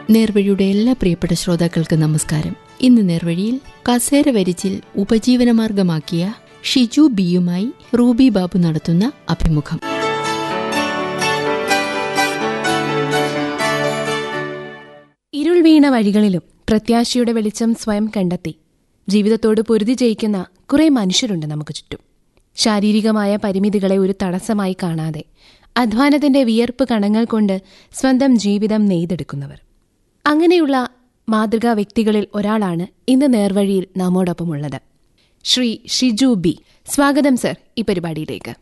നേർവഴിയുടെ എല്ലാ പ്രിയപ്പെട്ട ശ്രോതാക്കൾക്ക് നമസ്കാരം ഇന്ന് നേർവഴിയിൽ കസേര വരിച്ചിൽ ഉപജീവനമാർഗമാക്കിയ ഷിജു ബിയുമായി റൂബി ബാബു നടത്തുന്ന അഭിമുഖം ഇരുൾ വീണ വഴികളിലും പ്രത്യാശയുടെ വെളിച്ചം സ്വയം കണ്ടെത്തി ജീവിതത്തോട് പൊരുതി ജയിക്കുന്ന കുറെ മനുഷ്യരുണ്ട് നമുക്ക് ചുറ്റും ശാരീരികമായ പരിമിതികളെ ഒരു തടസ്സമായി കാണാതെ അധ്വാനത്തിന്റെ വിയർപ്പ് കണങ്ങൾ കൊണ്ട് സ്വന്തം ജീവിതം നെയ്തെടുക്കുന്നവർ അങ്ങനെയുള്ള മാതൃകാ വ്യക്തികളിൽ ഒരാളാണ് ഇന്ന് നേർവഴിയിൽ നമ്മോടൊപ്പമുള്ളത് ശ്രീ ഷിജു ബി സ്വാഗതം സർ ഈ പരിപാടിയിലേക്ക്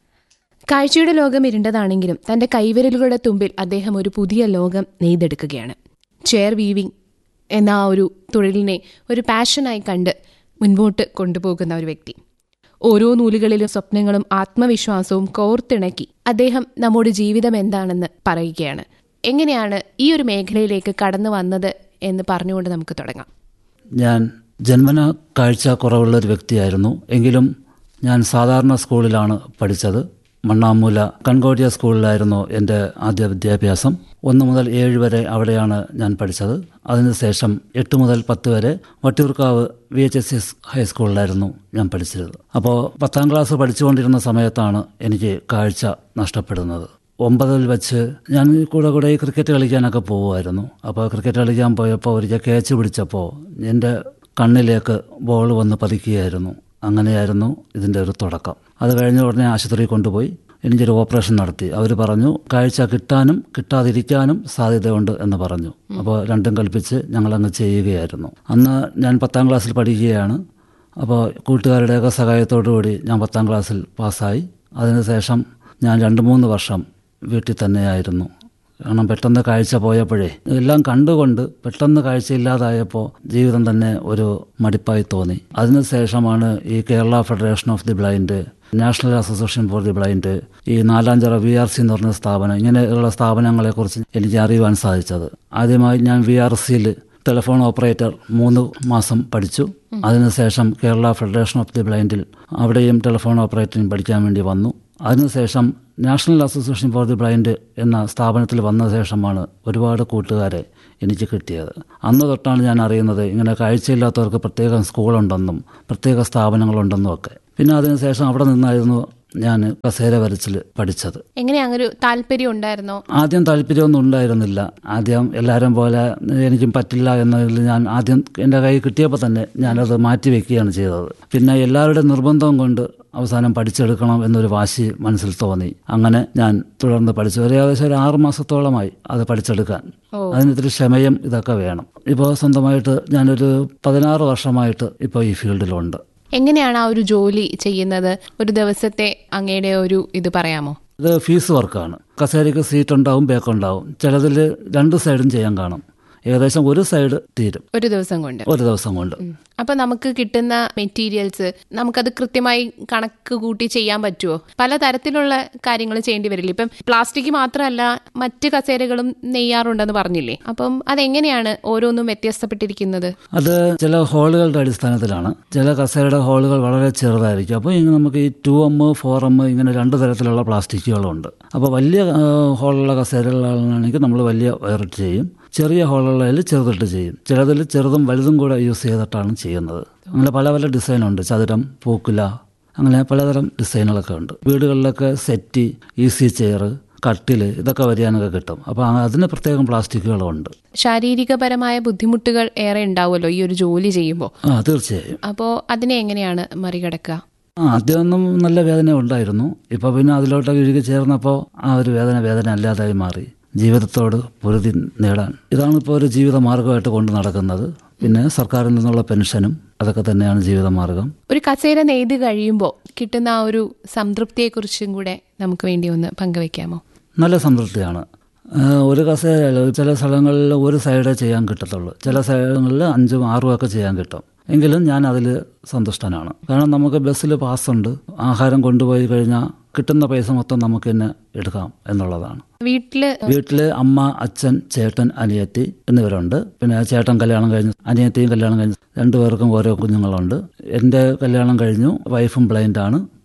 കാഴ്ചയുടെ ലോകം ഇരുണ്ടതാണെങ്കിലും തന്റെ കൈവിരലുകളുടെ തുമ്പിൽ അദ്ദേഹം ഒരു പുതിയ ലോകം നെയ്തെടുക്കുകയാണ് ചെയർ വീവിംഗ് എന്ന ആ ഒരു തൊഴിലിനെ ഒരു പാഷനായി കണ്ട് മുൻപോട്ട് കൊണ്ടുപോകുന്ന ഒരു വ്യക്തി ഓരോ നൂലുകളിലും സ്വപ്നങ്ങളും ആത്മവിശ്വാസവും കോർത്തിണക്കി അദ്ദേഹം നമ്മുടെ ജീവിതം എന്താണെന്ന് പറയുകയാണ് എങ്ങനെയാണ് ഈ ഒരു മേഖലയിലേക്ക് കടന്നു വന്നത് എന്ന് പറഞ്ഞുകൊണ്ട് നമുക്ക് തുടങ്ങാം ഞാൻ ജന്മന കാഴ്ച കുറവുള്ള ഒരു വ്യക്തിയായിരുന്നു എങ്കിലും ഞാൻ സാധാരണ സ്കൂളിലാണ് പഠിച്ചത് മണ്ണാമൂല കൺകോടിയ സ്കൂളിലായിരുന്നു എൻ്റെ ആദ്യ വിദ്യാഭ്യാസം ഒന്ന് മുതൽ ഏഴ് വരെ അവിടെയാണ് ഞാൻ പഠിച്ചത് അതിനുശേഷം എട്ട് മുതൽ പത്ത് വരെ Vattiyoorkavu V H S S ഹൈസ്കൂളിലായിരുന്നു ഞാൻ പഠിച്ചിരുന്നത് അപ്പോൾ പത്താം ക്ലാസ് പഠിച്ചുകൊണ്ടിരുന്ന സമയത്താണ് എനിക്ക് കാഴ്ച നഷ്ടപ്പെടുന്നത് ഒമ്പതിൽ വെച്ച് ഞാൻ കൂടെ കൂടെ ഈ ക്രിക്കറ്റ് കളിക്കാനൊക്കെ പോകുമായിരുന്നു അപ്പോൾ ക്രിക്കറ്റ് കളിക്കാൻ പോയപ്പോൾ ഒരിക്കൽ കേച്ച് പിടിച്ചപ്പോൾ എൻ്റെ കണ്ണിലേക്ക് ബോൾ വന്ന് പതിക്കുകയായിരുന്നു അങ്ങനെയായിരുന്നു ഇതിൻ്റെ ഒരു തുടക്കം അത് കഴിഞ്ഞ ഉടനെ ആശുപത്രിയിൽ കൊണ്ടുപോയി എനിക്കൊരു ഓപ്പറേഷൻ നടത്തി അവർ പറഞ്ഞു കാഴ്ച കിട്ടാനും കിട്ടാതിരിക്കാനും സാധ്യതയുണ്ട് എന്ന് പറഞ്ഞു അപ്പോൾ രണ്ടും കൽപ്പിച്ച് ഞങ്ങളങ്ങ് ചെയ്യുകയായിരുന്നു അന്ന് ഞാൻ പത്താം ക്ലാസ്സിൽ പഠിക്കുകയാണ് അപ്പോൾ കൂട്ടുകാരുടെയൊക്കെ സഹായത്തോടു കൂടി ഞാൻ പത്താം ക്ലാസ്സിൽ പാസ്സായി അതിനുശേഷം ഞാൻ രണ്ട് മൂന്ന് വർഷം വീട്ടിൽ തന്നെയായിരുന്നു കാരണം പെട്ടെന്ന് കാഴ്ച പോയപ്പോഴേ എല്ലാം കണ്ടുകൊണ്ട് പെട്ടെന്ന് കാഴ്ചയില്ലാതായപ്പോൾ ജീവിതം തന്നെ ഒരു മടിപ്പായി തോന്നി അതിനുശേഷമാണ് ഈ Kerala federation of the blind national association for the blind ഈ നാലാഞ്ചിറ വി ആർ സി എന്ന് പറഞ്ഞ സ്ഥാപനം ഇങ്ങനെയുള്ള സ്ഥാപനങ്ങളെക്കുറിച്ച് എനിക്ക് അറിയുവാൻ സാധിച്ചത് ആദ്യമായി ഞാൻ വി ആർ സിയിൽ ടെലിഫോൺ ഓപ്പറേറ്റർ മൂന്ന് മാസം പഠിച്ചു അതിനുശേഷം കേരള ഫെഡറേഷൻ ഓഫ് ദി ബ്ലൈൻഡിൽ അവിടെയും ടെലിഫോൺ ഓപ്പറേറ്ററിംഗ് പഠിക്കാൻ വേണ്ടി വന്നു അതിനുശേഷം national association for the blind എന്ന സ്ഥാപനത്തിൽ വന്ന ശേഷമാണ് ഒരുപാട് കൂട്ടുകാരെ എനിക്ക് കിട്ടിയത് അന്ന് തൊട്ടാണ് ഞാൻ അറിയുന്നത് ഇങ്ങനെ കാഴ്ചയില്ലാത്തവർക്ക് പ്രത്യേകം സ്കൂളുണ്ടെന്നും പ്രത്യേക സ്ഥാപനങ്ങളുണ്ടെന്നും ഒക്കെ പിന്നെ അതിനുശേഷം അവിടെ നിന്നായിരുന്നു ഞാൻ കസേര വരച്ചിൽ പഠിച്ചത് എങ്ങനെ അങ്ങനെ ഒരു താല്പര്യം ഉണ്ടായിരുന്നോ ആദ്യം താല്പര്യമൊന്നും ഉണ്ടായിരുന്നില്ല ആദ്യം എല്ലാവരും പോലെ എനിക്കും പറ്റില്ല എന്നതിൽ ഞാൻ ആദ്യം എൻ്റെ കൈ കിട്ടിയപ്പോൾ തന്നെ ഞാനത് മാറ്റി വെക്കുകയാണ് ചെയ്തത് പിന്നെ എല്ലാവരുടെ നിർബന്ധം കൊണ്ട് അവസാനം പഠിച്ചെടുക്കണം എന്നൊരു വാശി മനസ്സിൽ തോന്നി അങ്ങനെ ഞാൻ തുടർന്ന് പഠിച്ചു ഒരു ഏകദേശം ഒരു ആറു മാസത്തോളമായി അത് പഠിച്ചെടുക്കാൻ അതിനിത്തിരി ക്ഷമയും ഇതൊക്കെ വേണം ഇപ്പോൾ സ്വന്തമായിട്ട് ഞാനൊരു പതിനാറ് വർഷമായിട്ട് ഇപ്പോൾ ഈ ഫീൽഡിലുണ്ട് എങ്ങനെയാണ് ആ ഒരു ജോലി ചെയ്യുന്നത് ഒരു ദിവസത്തെ അങ്ങയുടെ ഒരു ഇത് പറയാമോ ഇത് ഫീസ് വർക്കാണ് കസേരയ്ക്ക് സീറ്റ് ഉണ്ടാവും ബേക്ക് ഉണ്ടാവും ചിലതിൽ രണ്ട് സൈഡും ചെയ്യാൻ കാണും ഏകദേശം ഒരു സൈഡ് തീരും ഒരു ദിവസം കൊണ്ട് ഒരു ദിവസം കൊണ്ട് അപ്പൊ നമുക്ക് കിട്ടുന്ന മെറ്റീരിയൽസ് നമുക്കത് കൃത്യമായി കണക്ക് കൂട്ടി ചെയ്യാൻ പറ്റുമോ പല തരത്തിലുള്ള കാര്യങ്ങൾ ചെയ്യേണ്ടി വരില്ല ഇപ്പം പ്ലാസ്റ്റിക് മാത്രമല്ല മറ്റ് കസേരകളും നെയ്യാറുണ്ടെന്ന് പറഞ്ഞില്ലേ അപ്പം അതെങ്ങനെയാണ് ഓരോന്നും വ്യത്യസ്തപ്പെട്ടിരിക്കുന്നത് അത് ചില ഹോളുകളുടെ അടിസ്ഥാനത്തിലാണ് ചില കസേരയുടെ ഹോളുകൾ വളരെ ചെറുതായിരിക്കും അപ്പോൾ ഇങ്ങനെ നമുക്ക് ഈ ടു എം ഫോർ എം ഇങ്ങനെ രണ്ട് തരത്തിലുള്ള പ്ലാസ്റ്റിക്കുകളുണ്ട് അപ്പോൾ വലിയ ആ, ഹോളുള്ള കസേരകളാണെങ്കിൽ നമ്മൾ വലിയ വയറിട്ട് ചെയ്യും ചെറിയ ഹോളുള്ളതിൽ ചെറുതിട്ട് ചെയ്യും ചിലതിൽ ചെറുതും വലുതും കൂടെ യൂസ് ചെയ്തിട്ടാണ് ചെയ്യുന്നത് അങ്ങനെ പല പല ഡിസൈനുണ്ട് ചതുരം പൂക്കുല അങ്ങനെ പലതരം ഡിസൈനുകളൊക്കെ ഉണ്ട് വീടുകളിലൊക്കെ സെറ്റി ഈസി ചെയർ കട്ടില് ഇതൊക്കെ വരിയാനൊക്കെ കിട്ടും അപ്പോൾ അതിന് പ്രത്യേകം പ്ലാസ്റ്റിക്കുകളുണ്ട് ശാരീരികപരമായ ബുദ്ധിമുട്ടുകൾ ഏറെ ഉണ്ടാവുമല്ലോ ഈ ഒരു ജോലി ചെയ്യുമ്പോൾ ആ തീർച്ചയായും അപ്പോൾ അതിനെ എങ്ങനെയാണ് മറികടക്കുക ആ ആദ്യമൊന്നും നല്ല വേദന ഉണ്ടായിരുന്നു ഇപ്പൊ പിന്നെ അതിലോട്ടൊക്കെ ഇഴുകി ചേർന്നപ്പോൾ ആ ഒരു വേദന വേദന അല്ലാതായി മാറി ജീവിതത്തോട് പൊരുതി നേടാൻ ഇതാണ് ഇപ്പോൾ ഒരു ജീവിത മാർഗമായിട്ട് കൊണ്ട് നടക്കുന്നത് പിന്നെ സർക്കാരിൽ നിന്നുള്ള പെൻഷനും അതൊക്കെ തന്നെയാണ് ജീവിതമാർഗം ഒരു കസേര നെയ്ത് കഴിയുമ്പോൾ കിട്ടുന്ന ആ ഒരു സംതൃപ്തിയെക്കുറിച്ചും കൂടെ നമുക്ക് വേണ്ടി ഒന്ന് പങ്കുവെക്കാമോ നല്ല സംതൃപ്തിയാണ് ആ, ഒരു കസേരയിൽ ചില സ്ഥലങ്ങളിൽ ഒരു സൈഡേ ചെയ്യാൻ കിട്ടത്തുള്ളൂ ചില സ്ഥലങ്ങളിൽ അഞ്ചും ആറും ഒക്കെ ചെയ്യാൻ കിട്ടും എങ്കിലും ഞാൻ അതിൽ സന്തുഷ്ടനാണ് കാരണം നമുക്ക് ബസ്സിൽ പാസ്സുണ്ട് ആഹാരം കൊണ്ടുപോയി കഴിഞ്ഞാൽ കിട്ടുന്ന പൈസ മൊത്തം നമുക്ക് തന്നെ എടുക്കാം എന്നുള്ളതാണ് വീട്ടില് വീട്ടില് അമ്മ അച്ഛൻ ചേട്ടൻ അനിയത്തി എന്നിവരുണ്ട് പിന്നെ ചേട്ടൻ കല്യാണം കഴിഞ്ഞു അനിയത്തിയും കല്യാണം കഴിഞ്ഞു രണ്ടുപേർക്കും ഓരോ കുഞ്ഞുങ്ങളുണ്ട് എൻ്റെ കല്യാണം കഴിഞ്ഞു വൈഫും ബ്ലൈൻഡ് ആണ്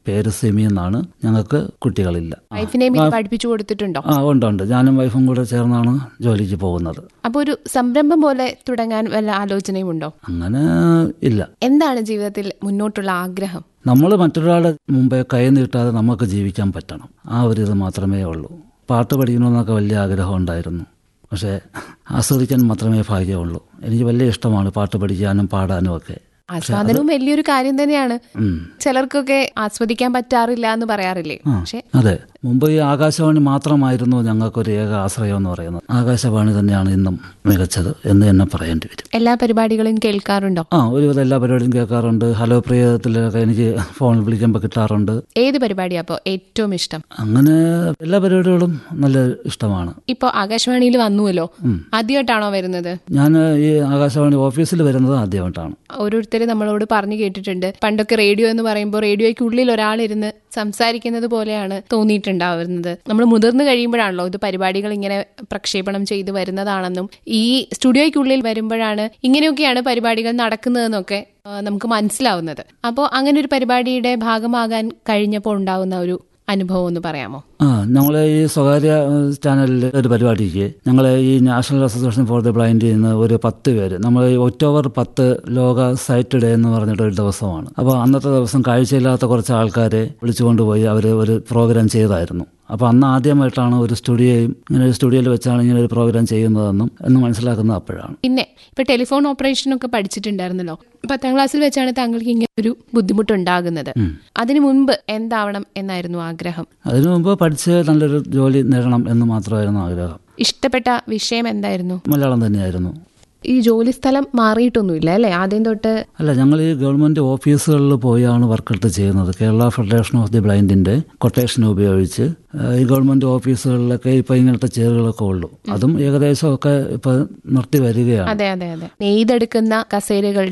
പേര് സിമി എന്നാണ് ഞങ്ങൾക്ക് കുട്ടികളില്ല വൈഫിനെയും ഇത് പഠിപ്പിച്ചു കൊടുത്തിട്ടുണ്ടോ ആ ഉണ്ട് ഉണ്ട് ഞാനും വൈഫും കൂടെ ചേർന്നാണ് ജോലിക്ക് പോകുന്നത് അപ്പൊ ഒരു സംരംഭം പോലെ തുടങ്ങാൻ വല്ല ആലോചനയും ഉണ്ടോ അങ്ങനെ ഇല്ല എന്താണ് ജീവിതത്തിൽ മുന്നോട്ടുള്ള ആഗ്രഹം നമ്മൾ മറ്റൊരാളുടെ മുമ്പേ കൈ നീട്ടാതെ നമുക്ക് ജീവിക്കാൻ പറ്റണം ആ ഒരു ഇത് മാത്രമേ ഉള്ളൂ പാട്ട് പഠിക്കണമെന്നൊക്കെ വലിയ ആഗ്രഹം ഉണ്ടായിരുന്നു പക്ഷേ ആസ്വദിക്കാൻ മാത്രമേ ഭാഗ്യമുള്ളൂ എനിക്ക് വലിയ ഇഷ്ടമാണ് പാട്ട് പഠിക്കാനും പാടാനും ഒക്കെ ആസ്വാദനവും വലിയൊരു കാര്യം തന്നെയാണ് ഉം. ചിലർക്കൊക്കെ ആസ്വദിക്കാൻ പറ്റാറില്ല എന്ന് പറയാറില്ലേ പക്ഷെ അതെ മുമ്പ് ഈ ആകാശവാണി മാത്രമായിരുന്നു ഞങ്ങൾക്കൊരു ഏക ആശ്രയം എന്ന് പറയുന്നത് ആകാശവാണി തന്നെയാണ് ഇന്നും മികച്ചത് എന്ന് തന്നെ പറയേണ്ടി വരും എല്ലാ പരിപാടികളും കേൾക്കാറുണ്ടോ ആ ഒരുവിധം എല്ലാ പരിപാടിയും കേൾക്കാറുണ്ട് ഹലോ പ്രിയത്തിലൊക്കെ എനിക്ക് ഫോണിൽ വിളിക്കുമ്പോൾ കിട്ടാറുണ്ട് ഏത് പരിപാടിയാ അപ്പോ ഏറ്റവും ഇഷ്ടം അങ്ങനെ എല്ലാ പരിപാടികളും നല്ല ഇഷ്ടമാണ് ഇപ്പൊ ആകാശവാണിയിൽ വന്നുവല്ലോ ആദ്യമായിട്ടാണോ വരുന്നത് ഞാൻ ഈ ആകാശവാണി ഓഫീസിൽ വരുന്നത് ആദ്യമായിട്ടാണ് ഓരോരുത്തർ നമ്മളോട് പറഞ്ഞു കേട്ടിട്ടുണ്ട് പണ്ടൊക്കെ റേഡിയോ എന്ന് പറയുമ്പോൾ റേഡിയോയ്ക്കുള്ളിൽ ഒരാളിരുന്ന് സംസാരിക്കുന്നത് പോലെയാണ് തോന്നിയിട്ടുണ്ടാവുന്നത് നമ്മൾ മുതിർന്നു കഴിയുമ്പോഴാണല്ലോ ഇത് പരിപാടികൾ ഇങ്ങനെ പ്രക്ഷേപണം ചെയ്ത് വരുന്നതാണെന്നും ഈ സ്റ്റുഡിയോയ്ക്കുള്ളിൽ വരുമ്പോഴാണ് ഇങ്ങനെയൊക്കെയാണ് പരിപാടികൾ നടക്കുന്നതെന്നൊക്കെ ആ, നമുക്ക് മനസ്സിലാവുന്നത് അപ്പോൾ അങ്ങനെ ഒരു പരിപാടിയുടെ ഭാഗമാകാൻ കഴിഞ്ഞപ്പോൾ ഉണ്ടാവുന്ന ഒരു അനുഭവം ഒന്ന് പറയാമോ ആ ഞങ്ങൾ ഈ സ്വകാര്യ ഏഹ്, ചാനലിൽ ഒരു പരിപാടിക്ക് ഞങ്ങൾ ഈ നാഷണൽ അസോസിയേഷൻ ഫോർ ദി ബ്ലൈൻഡിൽ നിന്ന് ഒരു പത്ത് പേര് നമ്മൾ ഈ ഒക്ടോബർ പത്ത് ലോക സൈറ്റ് ഡേ എന്ന് പറഞ്ഞിട്ട് ഒരു ദിവസമാണ് അപ്പോൾ അന്നത്തെ ദിവസം കാഴ്ചയില്ലാത്ത കുറച്ച് ആൾക്കാരെ വിളിച്ചുകൊണ്ടുപോയി അവർ ഒരു പ്രോഗ്രാം ചെയ്തായിരുന്നു അപ്പോൾ അന്ന് ആദ്യമായിട്ടാണ് ഒരു സ്റ്റുഡിയോയും ഇങ്ങനെ ഒരു സ്റ്റുഡിയോയിൽ വെച്ചാണ് ഇങ്ങനെ ഒരു പ്രോഗ്രാം ചെയ്യുന്നതെന്നും എന്ന് മനസ്സിലാക്കുന്നത് അപ്പോഴാണ് പിന്നെ ഇപ്പൊ ടെലിഫോൺ ഓപ്പറേഷൻ ഒക്കെ പഠിച്ചിട്ടുണ്ടായിരുന്നല്ലോ പത്താം ക്ലാസ്സിൽ വെച്ചാണ് താങ്കൾക്ക് ഇങ്ങനെ ഒരു ബുദ്ധിമുട്ടുണ്ടാകുന്നത് അതിനു മുൻപ് എന്താവണം എന്നായിരുന്നു ആഗ്രഹം അതിനു മുമ്പ് പഠിച്ച് നല്ലൊരു ജോലി നേടണം എന്ന് മാത്രമായിരുന്നു ആഗ്രഹം ഇഷ്ടപ്പെട്ട വിഷയം എന്തായിരുന്നു മലയാളം തന്നെയായിരുന്നു ഈ ജോലി സ്ഥലം മാറിയിട്ടൊന്നുമില്ല അല്ലെ ആദ്യം തൊട്ട് അല്ല ഞങ്ങൾ ഈ ഗവൺമെന്റ് ഓഫീസുകളിൽ പോയാണ് വർക്കെടുത്ത് ചെയ്യുന്നത് കേരള ഫെഡറേഷൻ ഓഫ് ദി ബ്ലൈൻഡിന്റെ കൊട്ടേഷൻ ഉപയോഗിച്ച് ആ, ഈ ഗവൺമെന്റ് ഓഫീസുകളിലൊക്കെ ഇപ്പൊ ഇങ്ങനത്തെ ചെയറുകളൊക്കെ ഉള്ളൂ അതും ഏകദേശം ഒക്കെ ഇപ്പൊ നിർത്തി വരികയാണ് അതെ അതെ അതെ നെയ്തെടുക്കുന്ന കസേരകൾ